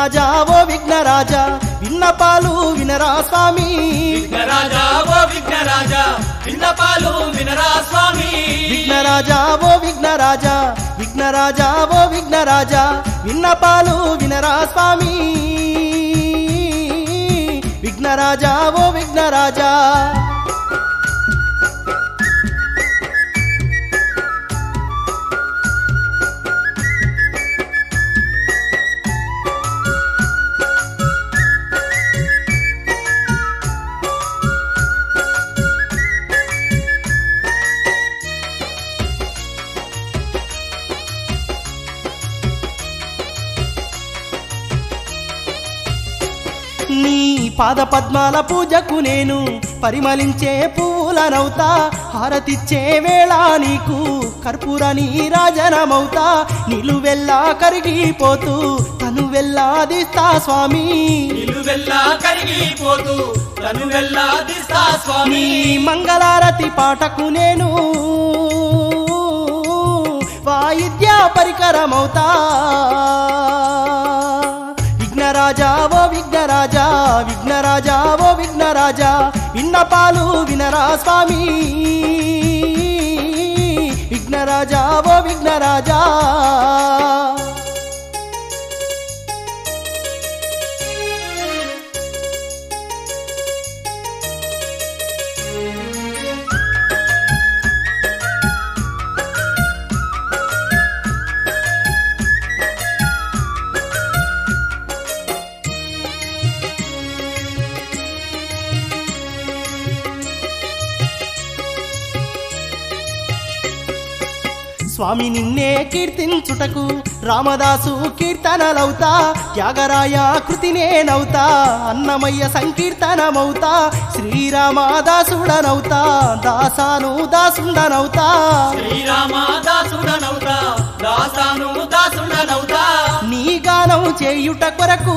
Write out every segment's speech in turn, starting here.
విఘ్నరాజా ఓ విఘ్నరాజా విన్నపాలు వినరా స్వామి విఘ్నరాజా ఓ విఘ్నరాజా విన్నపాలు వినరా స్వామి విఘ్నరాజా ఓ విఘ్నరాజా విఘ్నరాజా ఓ విఘ్నరాజా విన్నపాలు వినరా స్వామి విఘ్నరాజా ఓ విఘ్నరాజా నీ పాద పద్మాల పూజకు నేను పరిమళించే పువ్వులనవుతా హారతిచ్చే వేళ నీకు కర్పూర నీరాజనమవుతా నిలువెల్లా కరిగిపోతూ తను వెళ్ళాదిస్తా స్వామి నిలువెల్లా కరిగిపోతూ తను వెళ్ళా దిస్తా నీ స్వామి మంగళారతి పాటకు నేను వాయిద్య పరికరమవుతా విఘ్నరాజా ఓ విఘ్నరాజా విఘ్నరాజా ఓ విఘ్నరాజా విన్నపాలు వినరా స్వామి విఘ్నరాజా ఓ విఘ్నరాజా స్వామి నిన్నే కీర్తించుటకు రామదాసు కీర్తనలవుతా త్యాగరాయ కృతినేనవుతా అన్నమయ్య సంకీర్తనమవుతా శ్రీరామదాసుడనవుతా దాసాను దాసుండనవుతా శ్రీరామ దాసుడనవుతా దాసాను దాసుడనవుతా నీ గానం చేయుట కొరకు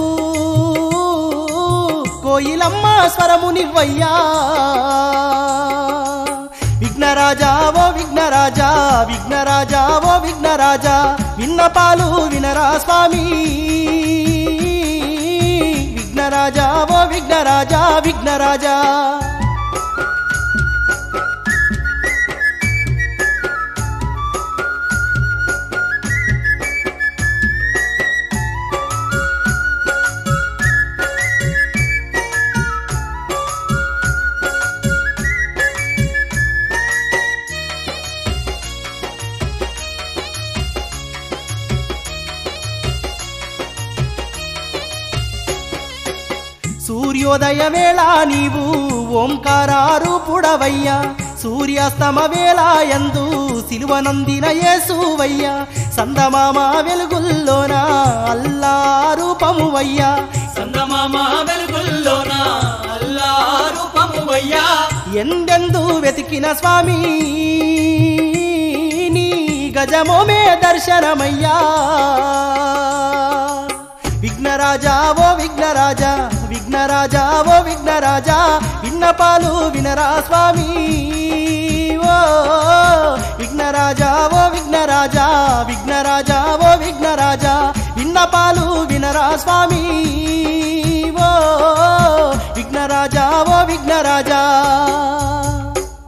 కోయిలమ్మ స్వరము నివ్వయ్యా విఘ్నరాజా ఓ విఘ్నరాజా విఘ్నరాజా ఓ విఘ్నరాజా విన్నపాలు వినరా స్వామి విఘ్నరాజా ఓ విఘ్నరాజా విఘ్నరాజా సూర్యోదయ వేళ నీవు ఓంకారారూపుడవయ్యా సూర్యాస్తమ వేళ ఎందు సిలువనందిన యేసువయ్యా సందమామ వెలుగుల్లోన అల్లా రూపమువయ్యా సందమామ వెలుగుల్లోన అల్లా రూపము వయ్యా ఎందెందు వెతికిన స్వామి నీ గజమోమే దర్శనమయ్యా విఘ్నరాజా ఓ విఘ్నరాజా విఘ్నరాజా ఓ విఘ్నరాజా విన్నపాలు వినరా స్వామి ఓ విఘ్నరాజా ఓ విఘ్నరాజా విఘ్నరాజా ఓ విఘ్నరాజా విన్నపాలు వినరా స్వామి ఓ విఘ్నరాజా ఓ విఘ్నరాజా